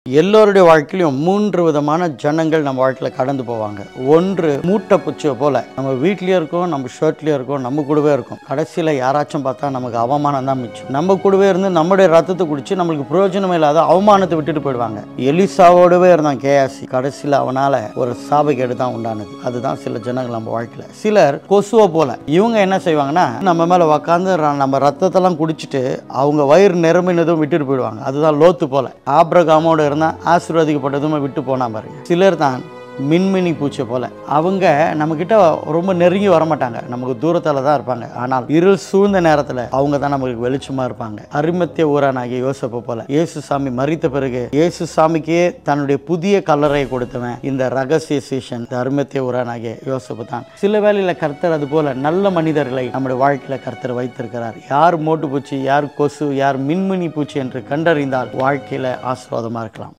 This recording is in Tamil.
எல்லோருடைய வாழ்க்கையிலும் மூன்று விதமான ஜனங்கள் நம்ம வாழ்க்கையில் கடந்து போவாங்க ஒன்று மூட்டை பூச்சியை போல நம்ம வீட்லயே இருக்கோம் நம்ம ஷர்ட்லயே இருக்கோம் நம்ம கூடவே இருக்கும் கடைசியில் யாராச்சும் பார்த்தா நமக்கு அவமானம் தான் மிச்சம் நம்ம கூடவே இருந்து நம்முடைய ரத்தத்தை குடிச்சு நம்மளுக்கு பிரயோஜனம் இல்லாத அவமானத்தை விட்டுட்டு போயிடுவாங்க எலிசாவோடவே இருந்தான் கேஆசி கடைசியில் அவனால ஒரு சாபக்கேடு தான் உண்டானது அதுதான் சில ஜனங்கள் நம்ம வாழ்க்கையில் சிலர் கொசுவை போல இவங்க என்ன செய்வாங்கன்னா நம்ம மேல உக்காந்து ர- நம்ம ரத்தத்தெல்லாம் குடிச்சிட்டு அவங்க வயிறு நிரம்பினதும் விட்டுட்டு போயிடுவாங்க அதுதான் லோத்து போல ஆபிரகாமோட இருந்தால் ஆசீர்வதிக்கப்பட்டதுமே விட்டு போனா பாருங்க சிலர் தான் மின்மினி பூச்சை போல அவங்க நம்மக்கிட்ட ரொம்ப நெருங்கி வர மாட்டாங்க நமக்கு தூரத்தில் தான் இருப்பாங்க ஆனால் இருள் சூழ்ந்த நேரத்தில் அவங்க தான் நமக்கு வெளிச்சமாக இருப்பாங்க அரிமத்திய ஊரானாகிய யோசப்பை போல இயேசு சாமி மறித்த பிறகு இயேசு சாமிக்கே தன்னுடைய புதிய கல்லறையை கொடுத்தவன் இந்த ரகசிய சீஷன் இந்த அருமத்திய ஊரானாகிய யோசப்பு தான் சில வேளையில் கர்த்தர் அது போல நல்ல மனிதர்களை நம்முடைய வாழ்க்கையில் கர்த்தர் வைத்திருக்கிறார் யார் மோட்டு பூச்சி யார் கொசு யார் மின்மினி பூச்சி என்று கண்டறிந்தால் வாழ்க்கையில் ஆசீர்வாதமாக இருக்கலாம்